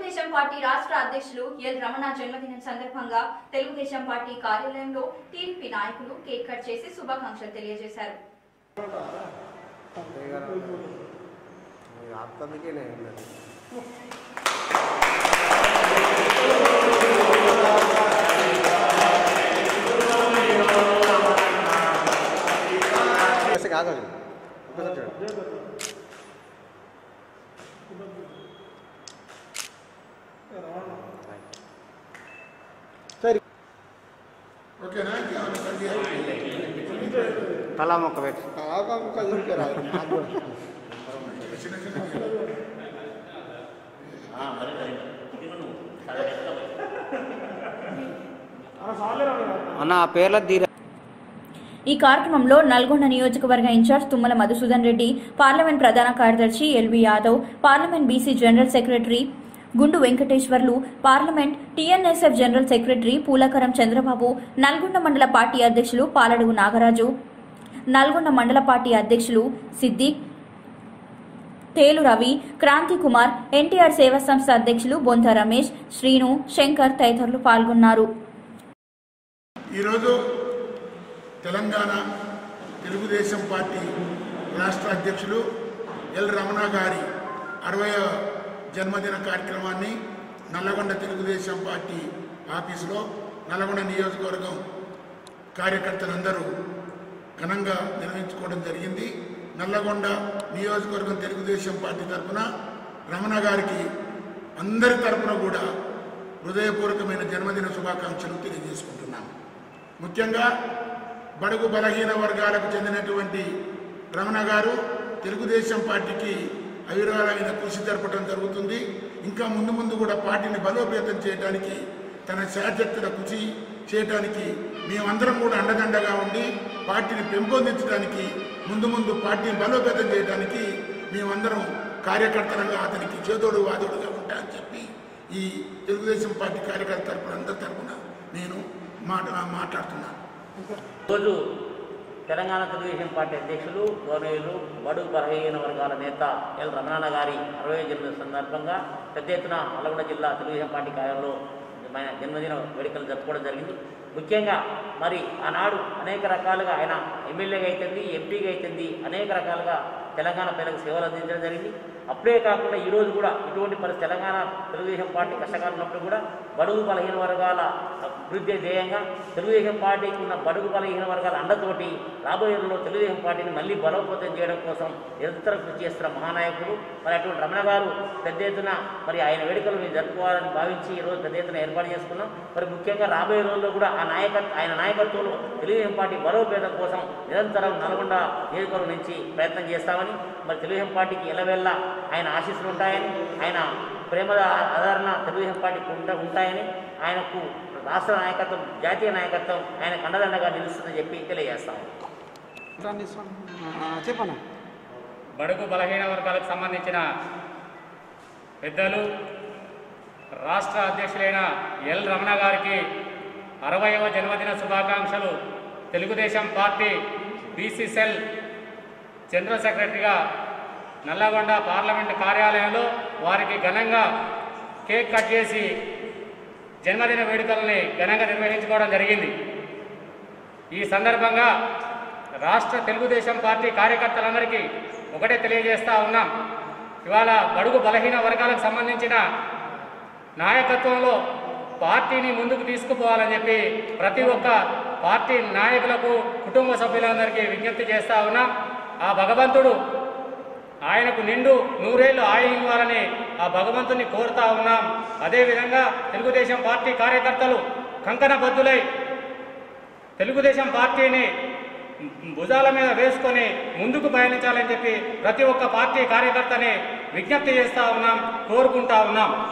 Telugu Desam party రాష్ట్ర అధ్యక్షులు L Ramana జన్మదినం సందర్భంగా తెలుగుదేశం పార్టీ కార్యాలయంలో టీడీపీ నాయకులు కేక్ కట్ చేసి శుభాకాంక్షలు తెలియజేశారు అర్థందుకే నేను కాదు సరే ఓకేనా ఇంకేమైనా కట్ చేయాలి? తలా మొక్క పెట్టి చిన్న చిన్న అన్న ఆ పేర్ల తీర ఈ కార్యక్రమంలో నల్గొండ నియోజకవర్గ ఇన్ఛార్జ్ తుమ్మల మధుసూదన్ రెడ్డి పార్లమెంట్ ప్రధాన కార్యదర్శి LV Yadav parliament BC general secretary Gundu Venkateswarlu parliament TNSF general secretary Poolakaram Chandrababu Nalgonda మండల పార్టీ అధ్యక్షులు పాలడుగు నాగరాజు నల్గొండ మండల పార్టీ అధ్యక్షులు సిద్దిక్ తేలు రవి క్రాంతి కుమార్ ఎన్టీఆర్ సేవా సంస్థ అధ్యక్షులు బొంత రమేష్ శ్రీను శంకర్ తదితరులు పాల్గొన్నారు ఈరోజు తెలంగాణ తెలుగుదేశం పార్టీ రాష్ట్ర అధ్యక్షులు ఎల్ రమణ గారి అరవై జన్మదిన కార్యక్రమాన్ని నల్లగొండ తెలుగుదేశం పార్టీ ఆఫీసులో నల్లగొండ నియోజకవర్గం కార్యకర్తలందరూ ఘనంగా నిర్వహించుకోవడం జరిగింది నల్లగొండ నియోజకవర్గం తెలుగుదేశం పార్టీ తరఫున రమణ గారికి అందరి తరఫున కూడా హృదయపూర్వకమైన జన్మదిన శుభాకాంక్షలు తెలియజేసుకుంటున్నాం ముఖ్యంగా బడుగు బలహీన వర్గాలకు చెందినటువంటి రమణ గారు తెలుగుదేశం పార్టీకి అవిరళమైన కృషి జరపడం జరుగుతుంది ఇంకా ముందు ముందు కూడా పార్టీని బలోపేతం చేయడానికి తన శాశక్తుల కృషి చేయడానికి మేమందరం కూడా అండదండగా ఉండి పార్టీని పెంపొందించడానికి ముందు ముందు పార్టీని బలోపేతం చేయడానికి మేమందరం కార్యకర్తలుగా అతనికి చేదోడు వాదోడుగా ఉంటామని చెప్పి ఈ తెలుగుదేశం పార్టీ కార్యకర్త తరపున అందరి తరపున నేను మాట మాట్లాడుతున్నాను ఈరోజు తెలంగాణ తెలుగుదేశం పార్టీ అధ్యక్షులు గౌరవీయులు బడుగు బలహీన వర్గాల నేత ఎల్ రమణాన్న గారి అరవై జన్మదిన సందర్భంగా పెద్ద ఎత్తున నల్గొండ జిల్లా తెలుగుదేశం పార్టీ కార్యాలయంలో ఆయన జన్మదిన వేడుకలు జరుపుకోవడం జరిగింది ముఖ్యంగా మరి ఆనాడు అనేక రకాలుగా ఆయన ఎమ్మెల్యేగా అవుతుంది ఎంపీగా అవుతుంది అనేక రకాలుగా తెలంగాణ ప్రజలకు సేవలు అందించడం జరిగింది అప్పుడే కాకుండా ఈరోజు కూడా ఇటువంటి పరిస్థితి తెలంగాణ తెలుగుదేశం పార్టీ కష్టకాలం ఉన్నప్పుడు కూడా బడుగు బలహీన వర్గాల అభివృద్ధి ధ్యేయంగా తెలుగుదేశం పార్టీకి ఉన్న బడుగు బలహీన వర్గాల అండతోటి రాబోయే రోజుల్లో తెలుగుదేశం పార్టీని మళ్ళీ బలోపేతం చేయడం కోసం నిరంతరం కృషి చేస్తున్న మహానాయకుడు మరి అటువంటి రమణ గారు పెద్ద ఎత్తున మరి ఆయన వేడుకలు మేము జరుపుకోవాలని భావించి ఈ రోజు పెద్ద ఎత్తున ఏర్పాటు చేసుకున్నాం మరి ముఖ్యంగా రాబోయే రోజుల్లో కూడా ఆ నాయకత్వ ఆయన నాయకత్వంలో తెలుగుదేశం పార్టీ బలోపేతం కోసం నిరంతరం నల్గొండ నియోజకవర్గం నుంచి ప్రయత్నం చేస్తామని మరి తెలుగుదేశం పార్టీకి ఎలవెల్ల ఆయన ఆశీస్సులు ఉంటాయని ఆయన ప్రేమ ఆదరణ తెలుగుదేశం పార్టీకి ఉంట ఉంటాయని ఆయనకు రాష్ట్ర నాయకత్వం జాతీయ నాయకత్వం ఆయన కండదండగా నిలుస్తుందని చెప్పి తెలియజేస్తాము చెప్పనా బడుగు బలహీన వర్గాలకు సంబంధించిన పెద్దలు రాష్ట్ర అధ్యక్షులైన ఎల్ రమణ గారికి అరవయవ జన్మదిన శుభాకాంక్షలు తెలుగుదేశం పార్టీ బీసీసెల్ జనరల్ సెక్రటరీగా నల్లగొండ పార్లమెంటు కార్యాలయంలో వారికి ఘనంగా కేక్ కట్ చేసి జన్మదిన వేడుకల్ని ఘనంగా నిర్వహించుకోవడం జరిగింది ఈ సందర్భంగా రాష్ట్ర తెలుగుదేశం పార్టీ కార్యకర్తలందరికీ ఒకటే తెలియజేస్తా ఉన్నాం ఇవాళ బడుగు బలహీన వర్గాలకు సంబంధించిన నాయకత్వంలో పార్టీని ముందుకు తీసుకుపోవాలని చెప్పి ప్రతి ఒక్క పార్టీ నాయకులకు కుటుంబ సభ్యులందరికీ విజ్ఞప్తి చేస్తా ఉన్నాం ఆ భగవంతుడు ఆయనకు నిండు నూరేళ్లు ఆయువు ఇవ్వాలని ఆ భగవంతుని కోరుతా ఉన్నాం అదేవిధంగా తెలుగుదేశం పార్టీ కార్యకర్తలు కంకణబద్దులై తెలుగుదేశం పార్టీని భుజాల మీద వేసుకొని ముందుకు పయనించాలని చెప్పి ప్రతి ఒక్క పార్టీ కార్యకర్తని విజ్ఞప్తి చేస్తా ఉన్నాం కోరుకుంటా ఉన్నాం